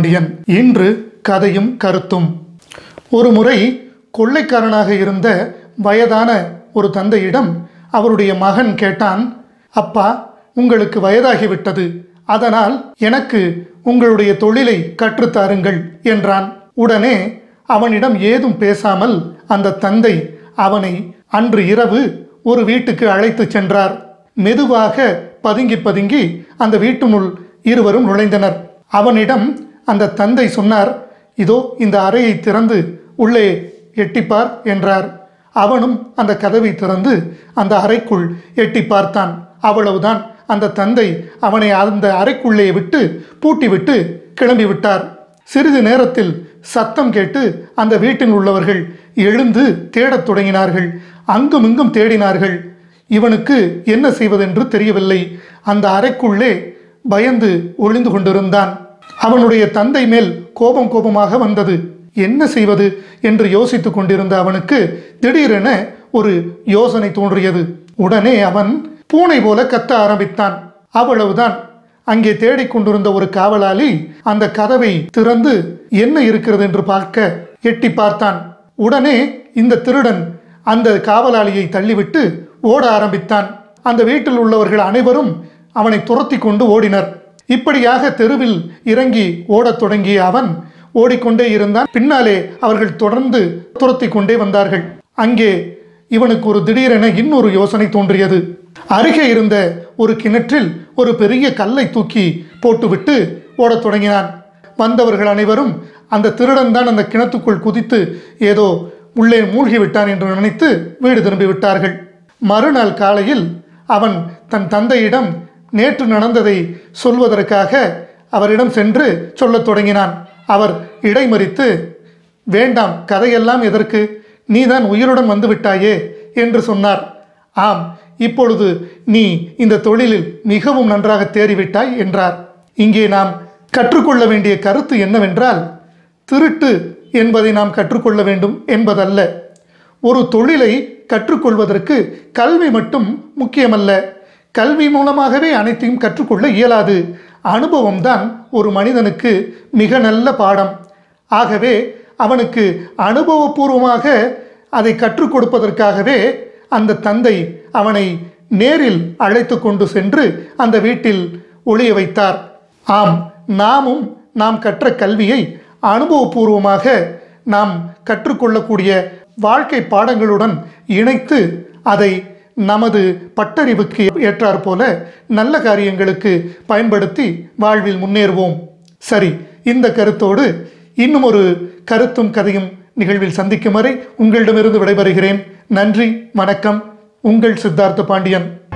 பாண்டியன் இன்று கதையும் கருத்தும் ஒரு முறை கொள்ளைக்காரனாக இருந்த வயதான ஒரு தந்தையிடம் அவருடைய மகன் கேட்டான் அப்பா உங்களுக்கு வயதாகிவிட்டது அதனால் எனக்கு உங்களுடைய தொழிலை கற்றுத்தாருங்கள் என்றான் உடனே அவனிடம் ஏதும் பேசாமல் அந்த தந்தை அவனை அன்று இரவு ஒரு வீட்டுக்கு அழைத்துச் சென்றார் மெதுவாக பதுங்கி பதுங்கி அந்த வீட்டினுள் இருவரும் நுழைந்தனர் அவனிடம் அந்த தந்தை சொன்னார் இதோ இந்த அறையை திறந்து உள்ளே எட்டிப்பார் என்றார் அவனும் அந்த கதவை திறந்து அந்த அறைக்குள் எட்டி பார்த்தான் அவ்வளவுதான் அந்த தந்தை அவனை அந்த அறைக்குள்ளே விட்டு பூட்டிவிட்டு கிளம்பி விட்டார் சிறிது நேரத்தில் சத்தம் கேட்டு அந்த வீட்டில் உள்ளவர்கள் எழுந்து தேடத் தொடங்கினார்கள் அங்குமிங்கும் தேடினார்கள் இவனுக்கு என்ன செய்வதென்று தெரியவில்லை அந்த அறைக்குள்ளே பயந்து ஒளிந்து கொண்டிருந்தான் அவனுடைய தந்தை மேல் கோபம் கோபமாக வந்தது என்ன செய்வது என்று யோசித்துக் கொண்டிருந்த அவனுக்கு திடீரென ஒரு யோசனை தோன்றியது உடனே அவன் பூனை போல கத்த ஆரம்பித்தான் அவ்வளவுதான் அங்கே தேடிக்கொண்டிருந்த ஒரு காவலாளி அந்த கதவை திறந்து என்ன இருக்கிறது என்று பார்க்க எட்டி பார்த்தான் உடனே இந்த திருடன் அந்த காவலாளியை தள்ளிவிட்டு ஓட ஆரம்பித்தான் அந்த வீட்டில் உள்ளவர்கள் அனைவரும் அவனை துரத்தி கொண்டு ஓடினர் இப்படியாக தெருவில் இறங்கி ஓடத் தொடங்கிய அவன் ஓடிக்கொண்டே இருந்தான் பின்னாலே அவர்கள் தொடர்ந்து துரத்தி கொண்டே வந்தார்கள் அங்கே இவனுக்கு ஒரு திடீரென இன்னொரு யோசனை தோன்றியது அருகே இருந்த ஒரு கிணற்றில் ஒரு பெரிய கல்லை தூக்கி போட்டுவிட்டு ஓடத் தொடங்கினான் வந்தவர்கள் அனைவரும் அந்த திருடன் தான் அந்த கிணத்துக்குள் குதித்து ஏதோ உள்ளே மூழ்கி விட்டான் என்று நினைத்து வீடு திரும்பி விட்டார்கள் மறுநாள் காலையில் அவன் தன் தந்தையிடம் நேற்று நடந்ததை சொல்வதற்காக அவரிடம் சென்று சொல்லத் தொடங்கினான் அவர் இடைமறித்து வேண்டாம் கதையெல்லாம் எதற்கு நீதான் உயிருடன் வந்து விட்டாயே என்று சொன்னார் ஆம் இப்பொழுது நீ இந்த தொழிலில் மிகவும் நன்றாக தேறிவிட்டாய் என்றார் இங்கே நாம் கற்றுக்கொள்ள வேண்டிய கருத்து என்னவென்றால் திருட்டு என்பதை நாம் கற்றுக்கொள்ள வேண்டும் என்பதல்ல ஒரு தொழிலை கற்றுக்கொள்வதற்கு கல்வி மட்டும் முக்கியமல்ல கல்வி மூலமாகவே அனைத்தையும் கற்றுக்கொள்ள இயலாது அனுபவம்தான் ஒரு மனிதனுக்கு மிக நல்ல பாடம் ஆகவே அவனுக்கு அனுபவபூர்வமாக அதை கற்றுக் கொடுப்பதற்காகவே அந்த தந்தை அவனை நேரில் அழைத்து கொண்டு சென்று அந்த வீட்டில் ஒளிய வைத்தார் ஆம் நாமும் நாம் கற்ற கல்வியை அனுபவபூர்வமாக நாம் கற்றுக்கொள்ளக்கூடிய வாழ்க்கை பாடங்களுடன் இணைத்து அதை நமது பட்டறிவுக்கு ஏற்றாற் போல நல்ல காரியங்களுக்கு பயன்படுத்தி வாழ்வில் முன்னேறுவோம் சரி இந்த கருத்தோடு இன்னும் ஒரு கருத்தும் கதையும் நிகழ்வில் சந்திக்கும் வரை உங்களிடமிருந்து விடைபெறுகிறேன் நன்றி வணக்கம் உங்கள் சித்தார்த்த பாண்டியன்